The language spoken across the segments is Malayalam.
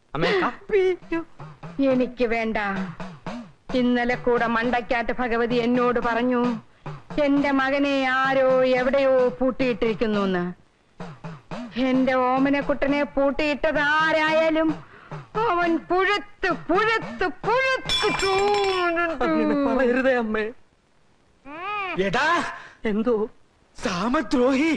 അമ്മേ കാപ്പി എനിക്ക് വേണ്ട ഇന്നലെ കൂടെ മണ്ടയ്ക്കാട്ട് ഭഗവതി എന്നോട് പറഞ്ഞു എന്റെ മകനെ ആരോ എവിടെയോ പൂട്ടിയിട്ടിരിക്കുന്നു എന്ന് എന്റെ ഓമനക്കുട്ടനെ പൂട്ടിയിട്ടത് ആരായാലും അവൻ പുഴുത്ത് പുഴുത്ത് പുഴുത്ത് അങ്ങനെ പറയരുതേ അമ്മേ എടാ എന്തോ സാമദ്രോഹി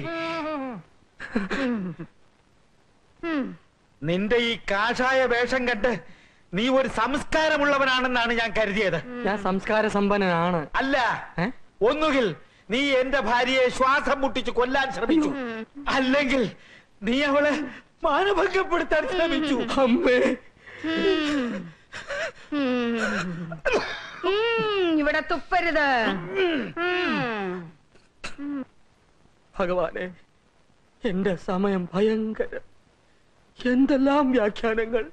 നിന്റെ ഈ കാഷായ വേഷം കണ്ട് നീ ഒരു സംസ്കാരമുള്ളവനാണെന്നാണ് ഞാൻ കരുതിയത് ഞാൻ സംസ്കാര സമ്പന്നനാണ് അല്ല ഏ? ഒന്നുകിൽ നീ എന്റെ ഭാര്യയെ ശ്വാസം മുട്ടിച്ച് കൊല്ലാൻ ശ്രമിച്ചു അല്ലെങ്കിൽ നീ അവളെ മാനഭംഗപ്പെടുത്താൻ ശ്രമിച്ചു അമ്മേ ഇവിടെ തുപ്പരുത് ഉം. ഭഗവാനെ എന്റെ സമയം ഭയങ്കര എന്തെല്ലാം വ്യാഖ്യാനങ്ങൾ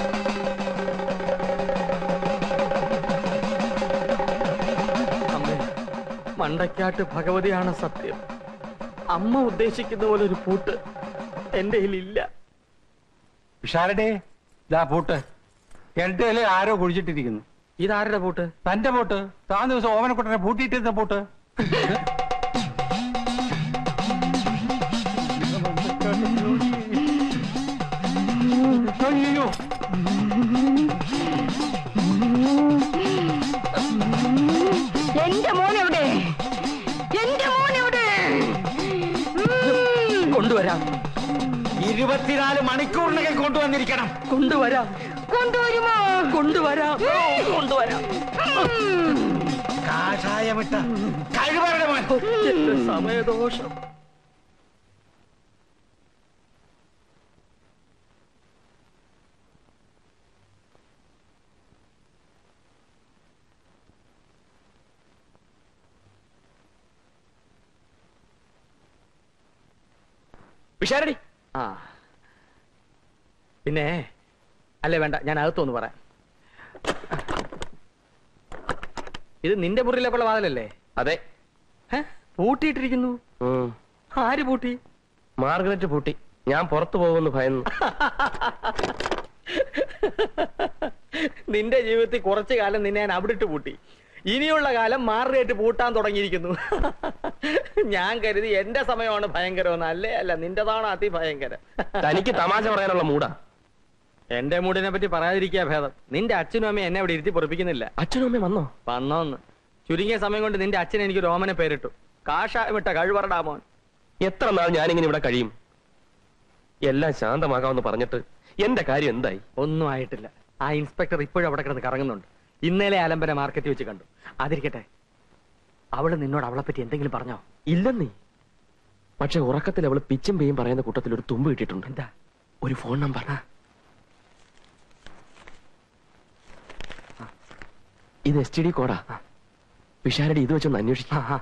അമ്മേ മണ്ടയ്ക്കാട്ട് ഭഗവതിയാണ് സത്യം അമ്മ ഉദ്ദേശിക്കുന്ന പോലെ ഒരു പൂട്ട് എന്റെ കയ്യിലില്ല വിഷാരടെ ഇതാ പൂട്ട് എന്റെ ആരോ കുഴിച്ചിട്ടിരിക്കുന്നു ഇതാരുടെ പൂട്ട് തന്റെ പൂട്ട് താൻ ദിവസം ഓമനക്കുട്ടനെ പൂട്ടിയിട്ടിരുന്ന പൂട്ട് അയ്യോ എന്റെ മോൻ എവിടെ എന്റെ മോൻ എവിടെ ഉം. കൊണ്ടുവരാം ഇരുപത്തിനാല് മണിക്കൂറിനകം കൊണ്ടുവന്നിരിക്കണം കൊണ്ടുവരാം കൊണ്ടുവരുമോ കൊണ്ടുവരാം കൊണ്ടുവരാം കാഷായമിട്ട കഴിവരുടെ മോൻ എന്റെ സമയദോഷം വിഷാരടി ആ പിന്നെ അല്ലേ വേണ്ട ഞാൻ അകത്തൊന്ന് പറയാം ഇത് നിന്റെ മുറിയിലേക്കുള്ള വാതിലല്ലേ അതെ ഹെ? പൂട്ടിയിട്ടിരിക്കുന്നു ഉം. ആര് പൂട്ടി മാർഗരറ്റ് പൂട്ടി ഞാൻ പുറത്തു പോകുമെന്ന് ഭയന്നു നിന്റെ ജീവിതത്തിൽ കുറച്ചു കാലം നിന്നെ ഞാൻ അവിടെ ഇട്ട് പൂട്ടി ഇനിയുള്ള കാലം മാറിയിട്ട് പൂട്ടാൻ തുടങ്ങിയിരിക്കുന്നു ഞാൻ കരുതി എന്റെ സമയമാണ് ഭയങ്കരമെന്ന് അല്ലേ അല്ല നിന്റെതാണ് അതിഭയങ്കരം തനിക്ക് തമാശ പറയാനുള്ള മൂടാ എന്റെ മൂടിനെ പറ്റി പറയാതിരിക്കാ ഭേദം നിന്റെ അച്ഛനും അമ്മയും എന്നെ അവിടെ ഇരുത്തി പൊറപ്പിക്കുന്നില്ല അച്ഛനും അമ്മയും വന്നോ വന്നോന്ന് ചുരുങ്ങിയ സമയം കൊണ്ട് നിന്റെ അച്ഛൻ എനിക്ക് രോമനെ പേരിട്ടു കാഷായമിട്ട കഴിവറടാ മോൻ എത്ര നാൾ ഞാനിങ്ങനെ ഇവിടെ കഴിയും എല്ലാം ശാന്തമാകാമെന്ന് പറഞ്ഞിട്ട് എന്റെ കാര്യം എന്തായി ഒന്നും ആയിട്ടില്ല ആ ഇൻസ്പെക്ടർ ഇപ്പോഴും അവിടെ കിടന്ന് കറങ്ങുന്നുണ്ട് ഇന്നലെ ആലമ്പന മാർക്കറ്റ് വെച്ച് കണ്ടു അതിരിക്കട്ടെ അവള് നിന്നോട് അവളെ പറ്റി എന്തെങ്കിലും പറഞ്ഞോ ഇല്ലെന്നേ പക്ഷെ ഉറക്കത്തിൽ അവള് പിച്ചും പേയും പറയുന്ന കൂട്ടത്തിൽ ഒരു തുമ്പ് കിട്ടിയിട്ടുണ്ട് എന്താ ഒരു ഫോൺ നമ്പർ ഇത് എസ് ടി ഡി കോഡാ വിഷാരടി ഇത് വെച്ചൊന്ന് അന്വേഷിക്കാം ആ, ആ.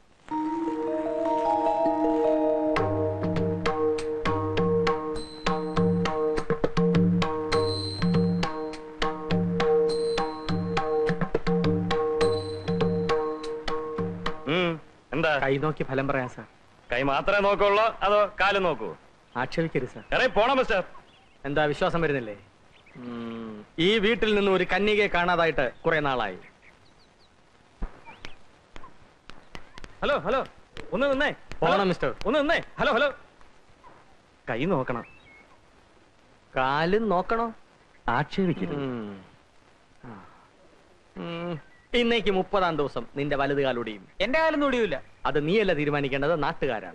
എന്താ കൈ നോക്കി ഫലം പറയാം സാർ കൈ മാത്രമേ നോക്കുള്ളൂ അതോ കാല് നോക്കൂ ആക്ഷേപിക്കരുത് സാർ ഇറങ്ങി പോണം മിസ്റ്റർ എന്താ വിശ്വാസം വരുന്നില്ലേ ഉം, ഈ വീട്ടിൽ നിന്ന് ഒരു കന്യകയെ കാണാതായിട്ട് കുറെ നാളായി ഹലോ ഹലോ ഒന്ന് നിന്നേ പോണം മിസ്റ്റർ ഒന്ന് നിന്നേ ഹലോ ഹലോ കൈ നോക്കണം കാലും നോക്കണോ ആക്ഷേപിക്കരുത് ഉം. ആ. ഉം. ഇന്നേക്ക് മുപ്പതാം ദിവസം നിന്റെ വലത് കാലൊടിയും എന്റെ കാലം ഒടിയൂല അത് നീയല്ല തീരുമാനിക്കേണ്ടത് നാട്ടുകാരാണ്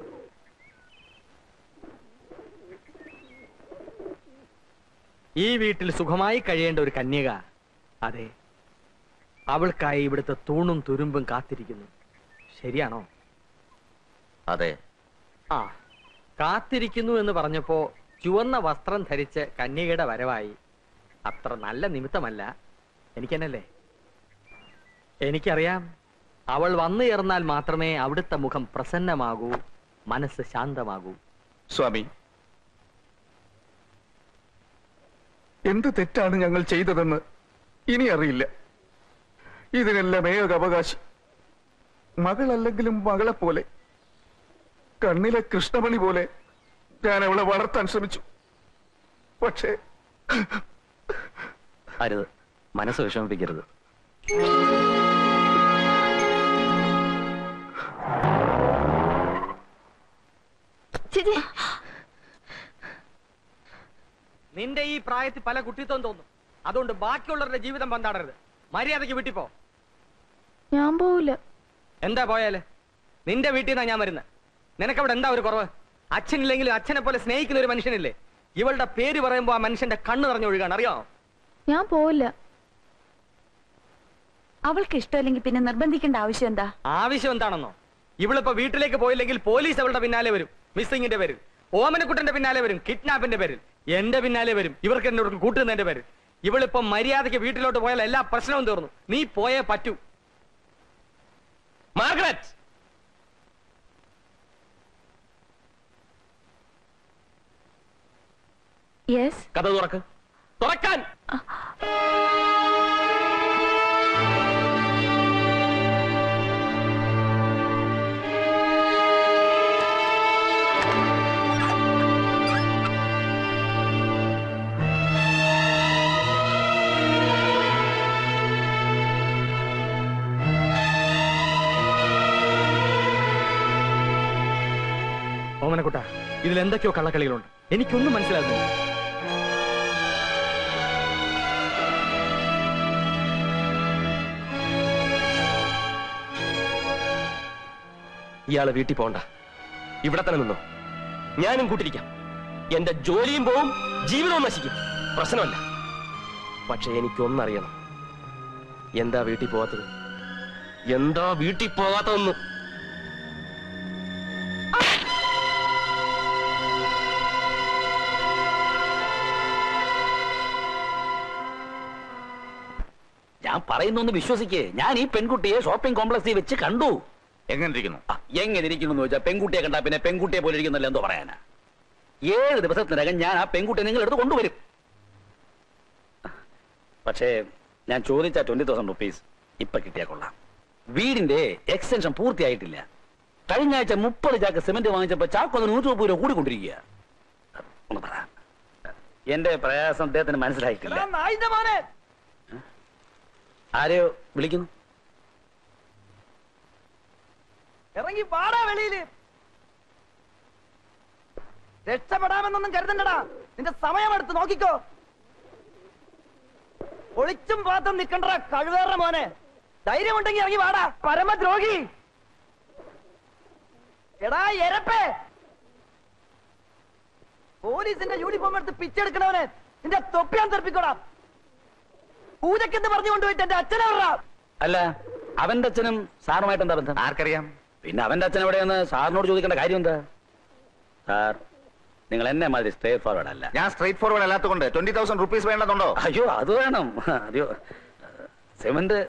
ഈ വീട്ടിൽ സുഖമായി കഴിയേണ്ട ഒരു കന്യക അതെ അവൾക്കായി ഇവിടുത്തെ തൂണും തുരുമ്പും കാത്തിരിക്കുന്നു ശരിയാണോ അതെ ആ കാത്തിരിക്കുന്നു എന്ന് പറഞ്ഞപ്പോ ചുവന്ന വസ്ത്രം ധരിച്ച് കന്യകയുടെ വരവായി അത്ര നല്ല നിമിത്തമല്ല എനിക്കെന്നല്ലേ എനിക്കറിയാം അവൾ വന്നു ചേർന്നാൽ മാത്രമേ അവിടുത്തെ മുഖം പ്രസന്നമാകൂ മനസ്സ് ശാന്തമാകൂ സ്വാമി എന്ത് തെറ്റാണ് ഞങ്ങൾ ചെയ്തതെന്ന് ഇനി അറിയില്ല ഇതിനെല്ലാം ഏക അവകാശി മകളല്ലെങ്കിലും മകളെ പോലെ കണ്ണിലെ കൃഷ്ണമണി പോലെ ഞാൻ അവളെ വളർത്താൻ ശ്രമിച്ചു പക്ഷേ അരുത് മനസ്സ് വിഷമിപ്പിക്കരുത് ചേച്ചി നിന്റെ ഈ പ്രായത്തിൽ പല കുട്ടിത്വം തോന്നും അതുകൊണ്ട് ബാക്കിയുള്ളവരുടെ ജീവിതം പന്താടരുത് മര്യാദയ്ക്ക് വീട്ടിൽ പോ ഞാൻ പോവില്ല എന്താ പോയാല് നിന്റെ വീട്ടിൽ നിന്നാ ഞാൻ വരുന്നത് നിനക്കവിടെ എന്താ ഒരു കുറവ് അച്ഛനില്ലെങ്കിലും അച്ഛനെ പോലെ സ്നേഹിക്കുന്ന ഒരു മനുഷ്യനില്ലേ ഇവളുടെ പേര് പറയുമ്പോ ആ മനുഷ്യന്റെ കണ്ണ് നിറഞ്ഞു ഒഴുകാണ് അറിയാമോ ഞാൻ പോവില്ല അവൾക്ക് ഇഷ്ടമല്ലെങ്കിൽ പിന്നെ നിർബന്ധിക്കേണ്ട ആവശ്യം എന്താ ആവശ്യം എന്താണെന്നോ ഇവളിപ്പോ വീട്ടിലേക്ക് പോയില്ലെങ്കിൽ പോലീസ് അവളുടെ പിന്നാലെ വരും മിസ്സിങ്ങിന്റെ പേരിൽ ഓമനക്കുട്ടന്റെ പിന്നാലെ വരും കിഡ്നാപ്പിന്റെ പേരിൽ എന്റെ പിന്നാലെ വരും ഇവർക്ക് എന്നോട് കൂട്ടുന്നതിന്റെ പേരിൽ ഇവളിപ്പോ മര്യാദയ്ക്ക് വീട്ടിലോട്ട് പോയാൽ എല്ലാ പ്രശ്നവും തീർന്നു നീ പോയേ പറ്റൂ മാർഗരറ്റ് യെസ് കഥ തുറക്ക് തുറക്കാൻ ഓമനക്കുട്ട ഇതിൽ എന്തൊക്കെയോ കള്ളക്കളികളുണ്ട് എനിക്കൊന്നും മനസ്സിലാകുന്നില്ല ഇയാള് വീട്ടിൽ പോണ്ട ഇവിടെ തന്നെ നിന്നോ ഞാനും കൂട്ടിരിക്കാം എന്റെ ജോലിയും പോവും ജീവിതവും നശിക്കും പ്രശ്നമല്ല പക്ഷെ എനിക്കൊന്നറിയണം എന്താ വീട്ടിൽ പോവാത്തത് എന്താ വീട്ടിൽ പോകാത്തതെന്ന് ഞാൻ പറയുന്നൊന്ന് വിശ്വസിക്കേ ഞാൻ ഈ പെൺകുട്ടിയെ ഷോപ്പിംഗ് കോംപ്ലക്സിൽ വെച്ച് കണ്ടു എങ്ങനെ ഇരിക്കുന്നു ആ, എങ്ങനെ ഇരിക്കുന്നു എന്ന് വെച്ചാൽ പെൺകുട്ടിയെ കണ്ടാ പിന്നെ പെൺകുട്ടിയെ പോലെ ഇരിക്കുന്നല്ല എന്തോ പറയാനാ ഏഴ് ദിവസത്തിനകം ഞാൻ ആ പെൺകുട്ടിയെ നിങ്ങളെടുത്ത് കൊണ്ടുവരും പക്ഷേ ഞാൻ ചോദിച്ച ട്വന്റി തൗസൻഡ് റുപ്പീസ് ഇപ്പൊ കിട്ടിയാ കൊള്ളാം വീടിന്റെ എക്സ്റ്റൻഷൻ പൂർത്തിയായിട്ടില്ല കഴിഞ്ഞ ആഴ്ച മുപ്പത് ചാക്ക് സിമന്റ് വാങ്ങിച്ചപ്പോ ചാക്കൊന്ന് നൂറ്റി മുപ്പത് രൂപ കൂടിക്കൊണ്ടിരിക്കുക ഒന്ന് പറ എന്റെ പ്രയാസം അദ്ദേഹത്തിന് മനസ്സിലായിട്ടില്ല ആരെയോ വിളിക്കുന്നു ഇറങ്ങി പാടാ വെളിയില് രക്ഷപ്പെടാമെന്നൊന്നും കരുതണ്ടടാ നിന്റെ സമയമെടുത്ത് നോക്കിക്കോ ഒളിച്ചും പാത്തും നിക്കണ്ട കഴിവേറ മോനെ ധൈര്യമുണ്ടെങ്കിൽ ഇറങ്ങി വാടാ പരമദ്രോഹി എടാ എരപ്പേ പോലീസിന്റെ യൂണിഫോം എടുത്ത് പിച്ചെടുക്കണവനെ നിന്റെ തൊപ്പിയാൻ തെറിപ്പിക്കോടാ പൂജക്കെന്ന് പറഞ്ഞു കൊണ്ടുപോയിട്ട് എന്റെ അച്ഛനെ വിടറാ അല്ല അവന്റെ അച്ഛനും സാറുമായിട്ട് എന്താ ബന്ധം ആർക്കറിയാം പിന്നെ അവന്റെ അച്ഛൻ എവിടെയെന്ന് സാറിനോട് ചോദിക്കേണ്ട കാര്യം എന്താ സാർ നിങ്ങൾ എന്നെ മാതിരി സ്ട്രേറ്റ് ഫോർവേഡ് അല്ല ഞാൻ സ്ട്രേറ്റ് ഫോർവേഡ് അല്ലാത്തതുകൊണ്ട് ട്വന്റി തൗസൻഡ് റുപ്പീസ് വേണ്ടതുണ്ടോ അയ്യോ അത് വേണം അയ്യോ സിമന്റ്